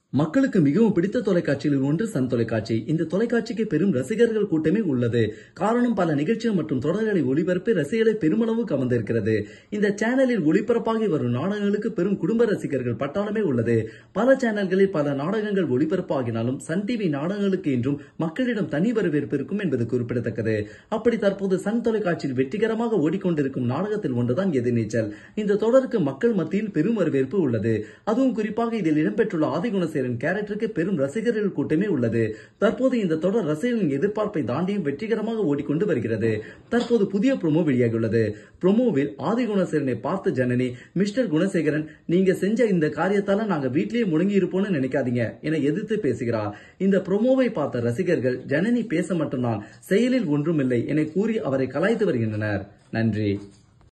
மக்களுக்கு மிகவும் பிடித்த தொலைக்காட்சியில் ஒன்று சன் தொலைக்காட்சி இந்த தொலைக்காட்சிக்கு பெரும் ரசிகர்கள் கூட்டமே உள்ளது காரணம் பல நிகழ்ச்சிகள் மற்றும் தொடர்களை ஒளிபரப்பி ரசிகர்களை பெருமளவு கவர்ந்திருக்கிறது இந்த சேனலில் ஒளிபரப்பாகி வரும் நாடகங்களுக்கு பெரும் குடும்ப ரசிகர்கள் பட்டாளமே உள்ளது பல சேனல்களில் பல நாடகங்கள் ஒளிபரப்பாகினாலும் சன் டிவி நாடகங்களுக்கு என்றும் மக்களிடம் தனி வரவேற்பு இருக்கும் என்பது குறிப்பிடத்தக்கது அப்படி தற்போது சன் தொலைக்காட்சியில் வெற்றிகரமாக ஓடிக்கொண்டிருக்கும் நாடகத்தில் ஒன்றுதான் எதிர்நீச்சல் இந்த தொடருக்கு மக்கள் மத்தியில் பெரும் வரவேற்பு உள்ளது அதுவும் குறிப்பாக இதில் இடம்பெற்றுள்ள ஆதிகுணசேரன் கேரக்டருக்கு பெரும் ரசிகர்கள் கூட்டமே உள்ளது தற்போது இந்த தொடர் ரசிகர்களின் எதிர்பார்ப்பை தாண்டியும் வெற்றிகரமாக ஓடிக்கொண்டு வருகிறது தற்போது புதிய ப்ரோமோ வெளியாகியுள்ளது ப்ரோமோவில் ஆதிகுணசேரனை பார்த்த ஜனனி மிஸ்டர் குணசேகரன் நீங்க செஞ்ச இந்த காரியத்தால நாங்க வீட்டிலேயே முடங்கி இருப்போம்னு நினைக்காதீங்க என எதிர்த்து பேசுகிறார் இந்த ப்ரோமோவை பார்த்த ரசிகர்கள் ஜனனி பேச மட்டும்தான் செயலில் ஒன்றுமில்லை என கூறி அவரை கலாய்த்து வருகின்றனர் நன்றி